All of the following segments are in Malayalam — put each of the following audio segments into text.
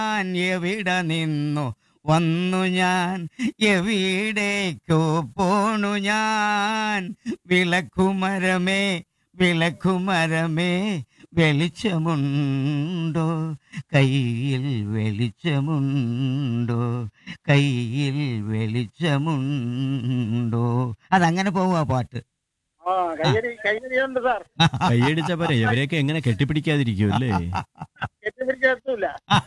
ഞാൻ എവിടെ നിന്നു വന്നു ഞാൻ എവിടേക്കോ പോണു ഞാൻ വിളക്കുമരമേ വിളക്കുമരമേ വെളിച്ചമുണ്ടോ കയ്യിൽ വെളിച്ചമുണ്ടോ കയ്യിൽ വെളിച്ചമുണ്ടോ അതങ്ങനെ പോവുക പാട്ട് ആ കയ്യടി കയ്യടിയുണ്ട് സാർ കൈയടിച്ച പോരെ ഇവരെയൊക്കെ എങ്ങനെ കെട്ടിപ്പിടിക്കാതിരിക്കും അല്ലേ കെട്ടിപ്പിടിക്കാൻ എത്തൂല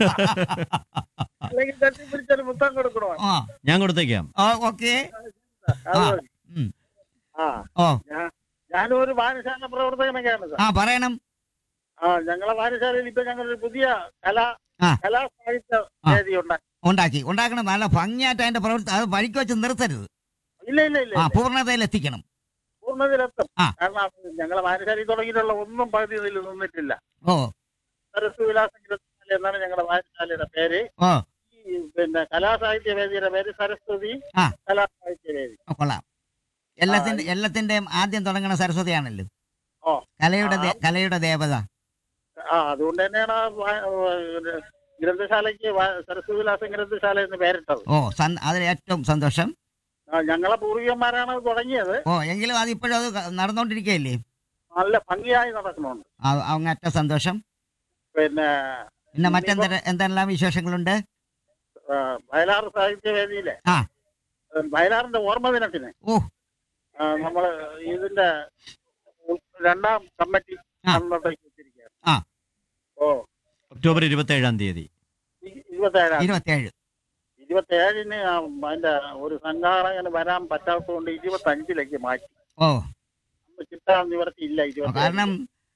അല്ലെങ്കിൽ കെട്ടിപ്പിടിച്ചാൽ മുത്തം കൊടുക്കണോ ആ ഞാൻ കൊടുത്തേക്കാം ഓക്കെ അത് ആ. മതി. ഉം. ആ ഓ ഞാൻ ഞാനും ഒരു വായനശാല പ്രവർത്തകനൊക്കെയാണ് സാർ ആ പറയണം ആ ഞങ്ങളെ വായനശാലയിൽ ഇപ്പൊ ഞങ്ങളൊരു പുതിയ കലാ ആ. കലാ സാഹിത്യ ആ. വേദി ഉണ്ടാക്കി ഉണ്ടാക്കി ഉണ്ടാക്കണം നല്ല ഭംഗിയായിട്ട് അതിന്റെ പ്രവൃത്തി അത് വഴിക്ക് വെച്ച് നിർത്തരുത് ഇല്ല ഇല്ല ഇല്ല ആ ഇല്ല. പൂർണ്ണതയിൽ എത്തിക്കണം പൂർണ്ണതയിലെത്തും ആ. കാരണം ഞങ്ങളെ വായനശാലയിൽ തുടങ്ങിയിട്ടുള്ള ഒന്നും പകുതിയിൽ നിന്നിട്ടില്ല ഓ സരസ് വിലാസ ഗ്രന്ഥശാല എന്നാണ് ഞങ്ങളുടെ വായനശാലയുടെ പേര് ഓ ഈ പിന്നെ കലാസാഹിത്യ വേദിയുടെ പേര് സരസ്വതി ആ. കലാസാഹിത്യ വേദി ഓ, കൊള്ളാം എല്ലാത്തിന്റെ എല്ലാത്തിന്റെയും ആദ്യം തുടങ്ങണ സരസ്വതിയാണല്ലോ ഓ. കലയുടെ ദേ- ആ. കലയുടെ ദേവത ആ അതുകൊണ്ട് തന്നെയാണ് ആ വാ- ഏഹ് ഗ്രന്ഥശാലയ്ക്ക് വാ- സരസ്വതി വിലാസം ഗ്രന്ഥശാല എന്ന് പേരിട്ടത് ഓ സന്- അതിൽ ഏറ്റവും സന്തോഷം ആ, ഞങ്ങളെ പൂർവികന്മാരാണ് അത് തുടങ്ങിയത് ഓ എങ്കിലും അത് ഇപ്പോഴും അത് ക- നടന്നുകൊണ്ടിരിക്കുകയല്ലേ നല്ല ഭംഗിയായി നടക്കുന്നുണ്ട് ആ, അങ്ങറ്റ സന്തോഷം പിന്നെ പിന്നെ മറ്റെന്ത എന്തെല്ലാം വിശേഷങ്ങളുണ്ട് ആ, വയലാർ സാഹിത്യ വേദിയിലെ ആ. ഏഹ് വയലാറിന്റെ ഓർമ്മ ദിനത്തിന് ഓ ആ, നമ്മള് ഇതിന്റെ ഉ- രണ്ടാം കമ്മിറ്റി ആ. അന്നത്തേക്ക് വെച്ചിരിക്കുകയാണ് ആ. ഓ ഒക്ടോബർ ഇരുപത്തി ഏഴാം തീയതി ഇ- ഇരുപത്തേഴാം ഇരുപത്തിയേഴ് ഇരുപത്തേഴിന് ആ അതിന്റെ ഒരു സംഘാടകന് വരാൻ പറ്റാത്തതുകൊണ്ട് ഇരുപത്തി അഞ്ചിലേക്ക് മാറ്റി ഓ അന്ന് കിട്ടാൻ നിവർത്തിയില്ല ഇരുപത്തി കാരണം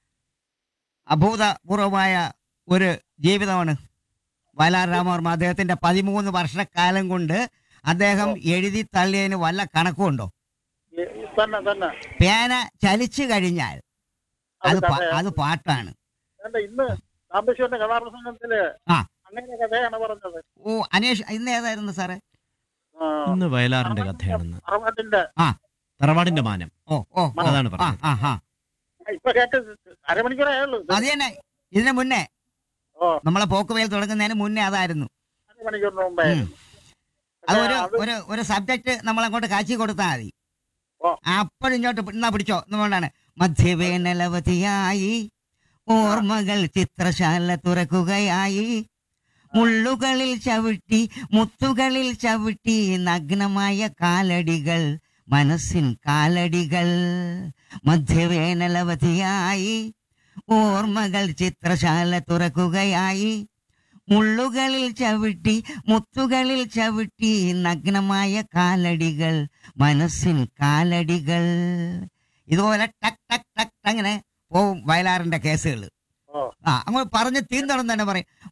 അഭൂതപൂർവമായ ഒരു ജീവിതമാണ് വയലാർ രാമവർമ്മ അദ്ദേഹത്തിന്റെ പതിമൂന്ന് വർഷക്കാലം കൊണ്ട് അദ്ദേഹം എഴുതി തള്ളിയതിന് വല്ല കണക്കുണ്ടോ തന്നെ തന്നെ പേന ചലിച്ചു കഴിഞ്ഞാൽ അത് അത് പാ- കഥ- അത് പാട്ടാണ് വേണ്ട, ഇന്ന് സാമ്പശിവന്റെ കഥാപ്രസംഗത്തില് ആ. അങ്ങനെ കഥയാണ് പറഞ്ഞത് ഓ അനേഷ് ഇന്ന് ഏതായിരുന്നു സാറേ ആ, ഇന്ന് വയലാറിന്റെ കഥയാണെന്ന് അറുപതിന്റെ തറവാടിന്റെ മാനം ഓ ഓ ഓ അതാണ് ആ പറഞ്ഞത് ആ ആ ഇപ്പൊ കേട്ട് അരമണിക്കൂറേ ഉള്ളൂ അത് തന്നെ ഇതിന് മുന്നേ ഓ നമ്മളെ പോക്കുവെയിൽ തുടങ്ങുന്നതിന് മുന്നേ അതായിരുന്നു അരമണിക്കൂറിന് മുമ്പേ ഉം. അത് ഒരു അത് ഒരു ഒരു സബ്ജക്ട് നമ്മളങ്ങോട്ട് കാച്ചി കൊടുത്താൽ മതി ഓ. അപ്പോഴിങ്ങോട്ട് എന്നാ പിടിച്ചോ എന്നുകൊണ്ടാണ് മധ്യവേനലവധിയായി ഓർമ്മകൾ ചിത്രശാല തുറക്കുകയായി മുള്ളുകളിൽ ചവിട്ടി മുത്തുകളിൽ ചവിട്ടി നഗ്നമായ കാലടികൾ മനസ്സിൻ കാലടികൾ മധ്യവേനലവധിയായി ഓർമ്മകൾ ചിത്രശാല തുറക്കുകയായി മുള്ളുകളിൽ ചവിട്ടി മുത്തുകളിൽ ചവിട്ടി നഗ്നമായ കാലടികൾ മനസ്സിൻ കാലടികൾ ഇതുപോലെ ടക് ടക് ടക് അങ്ങനെ പോവും വയലാറിന്റെ കേസുകൾ ഓ ആ അങ്ങോട്ട് പറഞ്ഞ് തീർന്നോളം തന്നെ പറയും